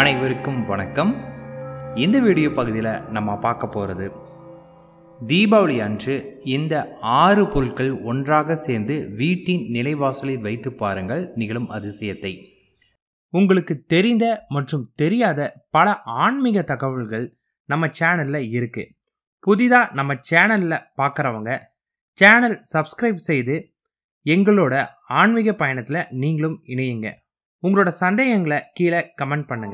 அனைவருக்கும் வணக்கம் இந்த வீடியோ பகுதியில் நம்ம பார்க்க போகிறது தீபாவளி அன்று இந்த ஆறு பொருட்கள் ஒன்றாக சேர்ந்து வீட்டின் நிலைவாசலில் வைத்து பாருங்கள் நிகழும் அதிசயத்தை உங்களுக்கு தெரிந்த மற்றும் தெரியாத பல ஆன்மீக தகவல்கள் நம்ம சேனலில் இருக்கு புதிதாக நம்ம சேனலில் பார்க்குறவங்க சேனல் சப்ஸ்கிரைப் செய்து எங்களோட ஆன்மீக பயணத்தில் நீங்களும் இணையுங்க உங்களோட சந்தேகங்களை கீழே கமெண்ட் பண்ணுங்க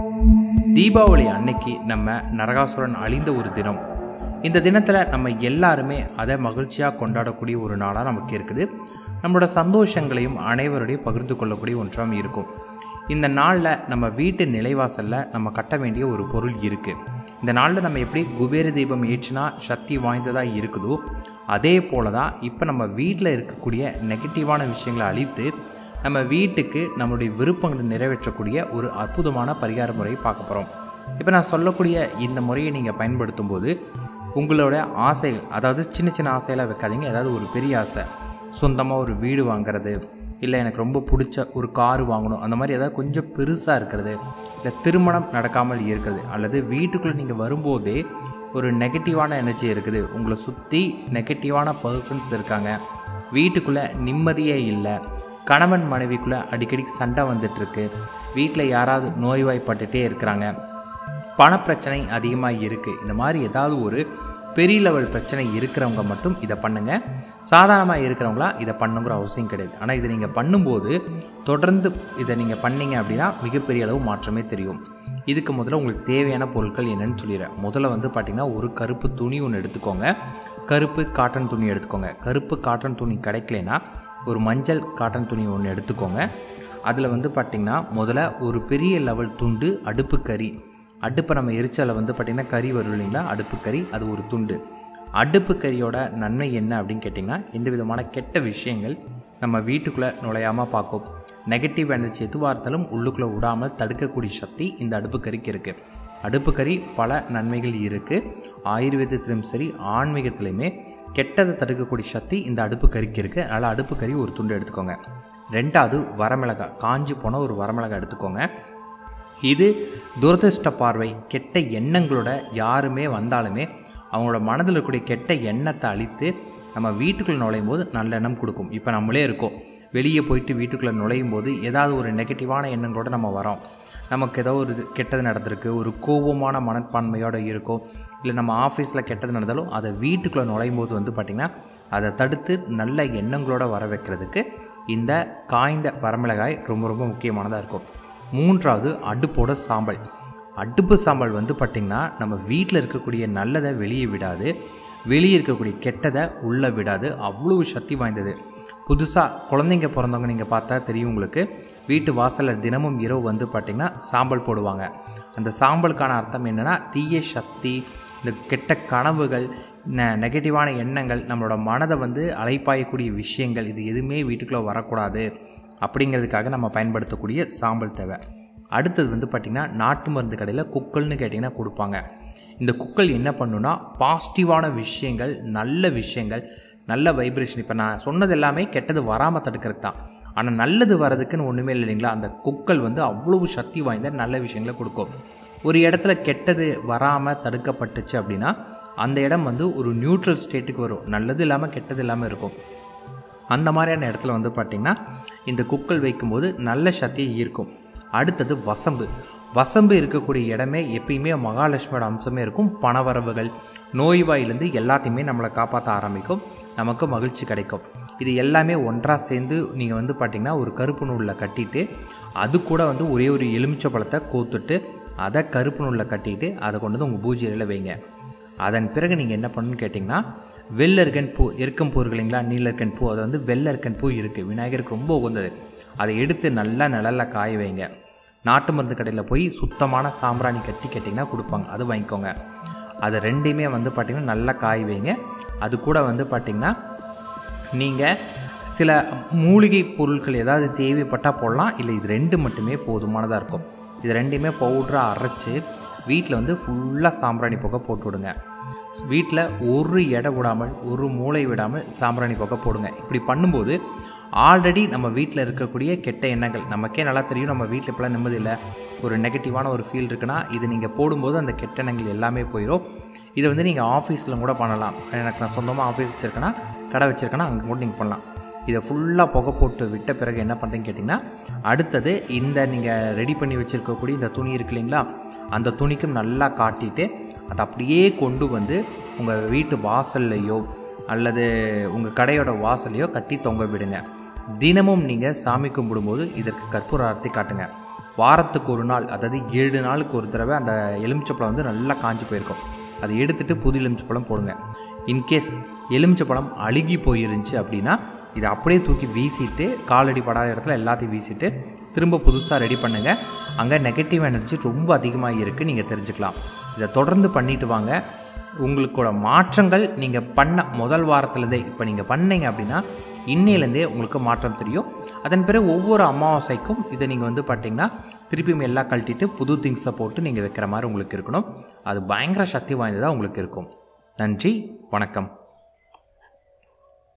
தீபாவளி அன்னைக்கு நம்ம நரகாசுரன் அழிந்த ஒரு தினம் இந்த தினத்தில் நம்ம எல்லாருமே அதை மகிழ்ச்சியாக கொண்டாடக்கூடிய ஒரு நாளாக நமக்கு இருக்குது நம்மளோட சந்தோஷங்களையும் அனைவருடையும் பகிர்ந்து கொள்ளக்கூடிய ஒன்றாக இருக்கும் இந்த நாளில் நம்ம வீட்டு நிலைவாசலில் நம்ம கட்ட வேண்டிய ஒரு பொருள் இருக்குது இந்த நாளில் நம்ம எப்படி குபேர தீபம் ஏற்றினா சக்தி வாய்ந்ததாக இருக்குதோ அதே போல தான் இப்போ நம்ம வீட்டில் இருக்கக்கூடிய நெகட்டிவான விஷயங்களை அழித்து நம்ம வீட்டுக்கு நம்மளுடைய விருப்பங்களை நிறைவேற்றக்கூடிய ஒரு அற்புதமான பரிகார முறையை பார்க்க போகிறோம் இப்போ நான் சொல்லக்கூடிய இந்த முறையை நீங்கள் பயன்படுத்தும் போது உங்களோட ஆசைகள் அதாவது சின்ன சின்ன ஆசையெல்லாம் வைக்காதீங்க ஏதாவது ஒரு பெரிய ஆசை சொந்தமாக ஒரு வீடு வாங்குறது இல்லை எனக்கு ரொம்ப பிடிச்ச ஒரு கார் வாங்கணும் அந்த மாதிரி ஏதாவது கொஞ்சம் பெருசாக இருக்கிறது இல்லை திருமணம் நடக்காமல் இருக்கிறது அல்லது வீட்டுக்குள்ளே நீங்கள் வரும்போதே ஒரு நெகட்டிவான எனர்ஜி இருக்குது உங்களை சுற்றி நெகட்டிவான பர்சன்ஸ் இருக்காங்க வீட்டுக்குள்ளே நிம்மதியே இல்லை கணவன் மனைவிக்குள்ளே அடிக்கடி சண்டை வந்துட்டுருக்கு வீட்டில் யாராவது நோய்வாய்ப்பட்டுட்டே இருக்கிறாங்க பணப்பிரச்சனை அதிகமாக இருக்குது இந்த மாதிரி ஏதாவது ஒரு பெரிய லெவல் பிரச்சனை இருக்கிறவங்க மட்டும் இதை பண்ணுங்கள் சாதாரணமாக இருக்கிறவங்களாம் இதை பண்ணுங்கிற அவசியம் கிடையாது ஆனால் இதை நீங்கள் பண்ணும்போது தொடர்ந்து இதை நீங்கள் பண்ணீங்க அப்படின்னா மிகப்பெரிய அளவு மாற்றமே தெரியும் இதுக்கு முதல்ல உங்களுக்கு தேவையான பொருட்கள் என்னன்னு சொல்லிடுறேன் முதல்ல வந்து பார்த்திங்கன்னா ஒரு கருப்பு துணி ஒன்று எடுத்துக்கோங்க கருப்பு காட்டன் துணி எடுத்துக்கோங்க கருப்பு காட்டன் துணி கிடைக்கலனா ஒரு மஞ்சள் காட்டன் துணி ஒன்று எடுத்துக்கோங்க அதில் வந்து பார்த்திங்கன்னா முதல்ல ஒரு பெரிய லெவல் துண்டு அடுப்பு கறி அடுப்பை நம்ம எரிச்சலை வந்து பார்த்திங்கன்னா கறி வரும் இல்லைங்களா அடுப்பு கறி அது ஒரு துண்டு அடுப்பு கறியோட நன்மை என்ன அப்படின்னு கேட்டிங்கன்னா எந்த விதமான கெட்ட விஷயங்கள் நம்ம வீட்டுக்குள்ளே நுழையாமல் பார்க்கும் நெகட்டிவ் எனர்ஜி எதுவாக இருந்தாலும் உள்ளுக்குள்ளே விடாமல் தடுக்கக்கூடிய சக்தி இந்த அடுப்பு கறிக்கு இருக்குது அடுப்பு கறி பல நன்மைகள் இருக்குது ஆயுர்வேதத்திலும் சரி ஆன்மீகத்திலையுமே கெட்டதை தடுக்கக்கூடிய சக்தி இந்த அடுப்பு கறிக்கு இருக்குது அதனால் அடுப்பு கறி ஒரு துண்டு எடுத்துக்கோங்க ரெண்டாவது வரமிளகாய் காஞ்சி போன ஒரு வரமிளகாய் எடுத்துக்கோங்க இது துரதிருஷ்ட பார்வை கெட்ட எண்ணங்களோட யாருமே வந்தாலுமே அவங்களோட மனதில் இருக்கக்கூடிய கெட்ட எண்ணத்தை அழித்து நம்ம வீட்டுக்குள்ளே நுழையும் போது நல்ல எண்ணம் கொடுக்கும் இப்போ நம்மளே இருக்கோம் வெளியே போயிட்டு வீட்டுக்குள்ளே நுழையும் போது ஏதாவது ஒரு நெகட்டிவான எண்ணங்களோட நம்ம வரோம் நமக்கு ஏதோ ஒரு இது கெட்டது நடந்திருக்கு ஒரு கோபமான மனப்பான்மையோடு இருக்கும் இல்லை நம்ம ஆஃபீஸில் கெட்டது நடந்தாலும் அதை வீட்டுக்குள்ளே நுழையும் போது வந்து பார்த்திங்கன்னா அதை தடுத்து நல்ல எண்ணங்களோட வர வைக்கிறதுக்கு இந்த காய்ந்த வரமிளகாய் ரொம்ப ரொம்ப முக்கியமானதாக இருக்கும் மூன்றாவது அடுப்போட சாம்பல் அடுப்பு சாம்பல் வந்து பார்த்திங்கன்னா நம்ம வீட்டில் இருக்கக்கூடிய நல்லதை வெளியே விடாது வெளியே இருக்கக்கூடிய கெட்டதை உள்ளே விடாது அவ்வளோ சக்தி வாய்ந்தது புதுசாக குழந்தைங்க பிறந்தவங்க நீங்கள் பார்த்தா தெரியும் உங்களுக்கு வீட்டு வாசலில் தினமும் இரவு வந்து பார்த்திங்கன்னா சாம்பல் போடுவாங்க அந்த சாம்பலுக்கான அர்த்தம் என்னென்னா தீய சக்தி இந்த கெட்ட கனவுகள் ந நெகட்டிவான எண்ணங்கள் நம்மளோட மனதை வந்து அலைப்பாயக்கூடிய விஷயங்கள் இது எதுவுமே வீட்டுக்குள்ளே வரக்கூடாது அப்படிங்கிறதுக்காக நம்ம பயன்படுத்தக்கூடிய சாம்பல் தேவை அடுத்தது வந்து பார்த்திங்கன்னா நாட்டு மருந்து கடையில் குக்கல்னு கேட்டிங்கன்னா கொடுப்பாங்க இந்த குக்கல் என்ன பண்ணுன்னா பாசிட்டிவான விஷயங்கள் நல்ல விஷயங்கள் நல்ல வைப்ரேஷன் இப்போ நான் சொன்னது எல்லாமே கெட்டது வராமல் தடுக்கிறது தான் ஆனால் நல்லது வர்றதுக்குன்னு ஒன்றுமே இல்லை இல்லைங்களா அந்த குக்கல் வந்து அவ்வளவு சக்தி வாய்ந்த நல்ல விஷயங்களை கொடுக்கும் ஒரு இடத்துல கெட்டது வராமல் தடுக்கப்பட்டுச்சு அப்படின்னா அந்த இடம் வந்து ஒரு நியூட்ரல் ஸ்டேட்டுக்கு வரும் நல்லது இல்லாமல் கெட்டது இல்லாமல் இருக்கும் அந்த மாதிரியான இடத்துல வந்து பார்த்திங்கன்னா இந்த குக்கல் வைக்கும்போது நல்ல சக்தியை ஈர்க்கும் அடுத்தது வசம்பு வசம்பு இருக்கக்கூடிய இடமே எப்பயுமே மகாலட்சுமியோட அம்சமே இருக்கும் பணவரவுகள் நோய்வாயிலேருந்து எல்லாத்தையுமே நம்மளை காப்பாற்ற ஆரம்பிக்கும் நமக்கு மகிழ்ச்சி கிடைக்கும் இது எல்லாமே ஒன்றாக சேர்ந்து நீங்கள் வந்து பார்த்திங்கன்னா ஒரு கருப்பு நூலில் கட்டிட்டு அது கூட வந்து ஒரே ஒரு எலுமிச்சை பழத்தை கோத்துட்டு அதை கருப்பு நூலில் கட்டிட்டு அதை கொண்டு வந்து உங்கள் பூஜையில் வைங்க அதன் பிறகு நீங்கள் என்ன பண்ணணும்னு கேட்டிங்கன்னா வெள்ளருக்கன் பூ எருக்கம் பூ இருக்கு இல்லைங்களா நீலருக்கன் பூ அது வந்து வெள்ளருக்கன் பூ இருக்குது விநாயகருக்கு ரொம்ப உகந்தது அதை எடுத்து நல்லா நிழலில் காய வைங்க நாட்டு மருந்து கடையில் போய் சுத்தமான சாம்பிராணி கட்டி கேட்டிங்கன்னா கொடுப்பாங்க அது வாங்கிக்கோங்க அது ரெண்டையுமே வந்து பார்த்திங்கன்னா நல்லா காய வைங்க அது கூட வந்து பார்த்திங்கன்னா நீங்கள் சில மூலிகை பொருட்கள் ஏதாவது தேவைப்பட்டால் போடலாம் இல்லை இது ரெண்டு மட்டுமே போதுமானதாக இருக்கும் இது ரெண்டையுமே பவுடராக அரைச்சி வீட்டில் வந்து ஃபுல்லாக சாம்பிராணி புகை போட்டு விடுங்க வீட்டில் ஒரு இடம் விடாமல் ஒரு மூளை விடாமல் சாம்பிராணி புகை போடுங்க இப்படி பண்ணும்போது ஆல்ரெடி நம்ம வீட்டில் இருக்கக்கூடிய கெட்ட எண்ணங்கள் நமக்கே நல்லா தெரியும் நம்ம வீட்டில் இப்போலாம் நிம்மதி இல்லை ஒரு நெகட்டிவான ஒரு ஃபீல் இருக்குன்னா இது நீங்கள் போடும்போது அந்த கெட்ட எண்ணங்கள் எல்லாமே போயிடும் இதை வந்து நீங்கள் ஆஃபீஸில் கூட பண்ணலாம் எனக்கு நான் சொந்தமாக ஆஃபீஸ் வச்சுருக்கேன்னா கடை வச்சுருக்கேன்னா அங்கே கூட நீங்கள் பண்ணலாம் இதை ஃபுல்லாக புகை போட்டு விட்ட பிறகு என்ன பண்ணுறீங்க கேட்டிங்கன்னா அடுத்தது இந்த நீங்கள் ரெடி பண்ணி வச்சுருக்கக்கூடிய இந்த துணி இருக்கு இல்லைங்களா அந்த துணிக்கும் நல்லா காட்டிட்டு அதை அப்படியே கொண்டு வந்து உங்கள் வீட்டு வாசல்லையோ அல்லது உங்கள் கடையோட வாசல்லையோ கட்டி தொங்க விடுங்க தினமும் நீங்கள் சாமி கும்பிடும்போது இதற்கு கற்பூர ஆரத்தி காட்டுங்க வாரத்துக்கு ஒரு நாள் அதாவது ஏழு நாளுக்கு ஒரு தடவை அந்த எலுமிச்சப்பழம் வந்து நல்லா காஞ்சி போயிருக்கும் அதை எடுத்துகிட்டு புது எலுமிச்சப்பழம் போடுங்க இன்கேஸ் எலுமிச்சப்பழம் அழுகி போயிருந்துச்சு அப்படின்னா இதை அப்படியே தூக்கி வீசிட்டு காலடி படாத இடத்துல எல்லாத்தையும் வீசிட்டு திரும்ப புதுசாக ரெடி பண்ணுங்கள் அங்கே நெகட்டிவ் எனர்ஜி ரொம்ப அதிகமாக இருக்குது நீங்கள் தெரிஞ்சுக்கலாம் இதை தொடர்ந்து பண்ணிட்டு வாங்க உங்களுக்கோட மாற்றங்கள் நீங்கள் பண்ண முதல் வாரத்துலேருந்தே இப்போ நீங்கள் பண்ணீங்க அப்படின்னா இன்னையிலேருந்தே உங்களுக்கு மாற்றம் தெரியும் அதன் பிறகு ஒவ்வொரு அமாவாசைக்கும் இதை நீங்கள் வந்து பார்த்தீங்கன்னா திருப்பியும் எல்லாம் கழட்டிட்டு புது திங்ஸை போட்டு நீங்கள் வைக்கிற மாதிரி உங்களுக்கு இருக்கணும் அது பயங்கர சக்தி வாய்ந்ததாக உங்களுக்கு இருக்கும் நன்றி வணக்கம்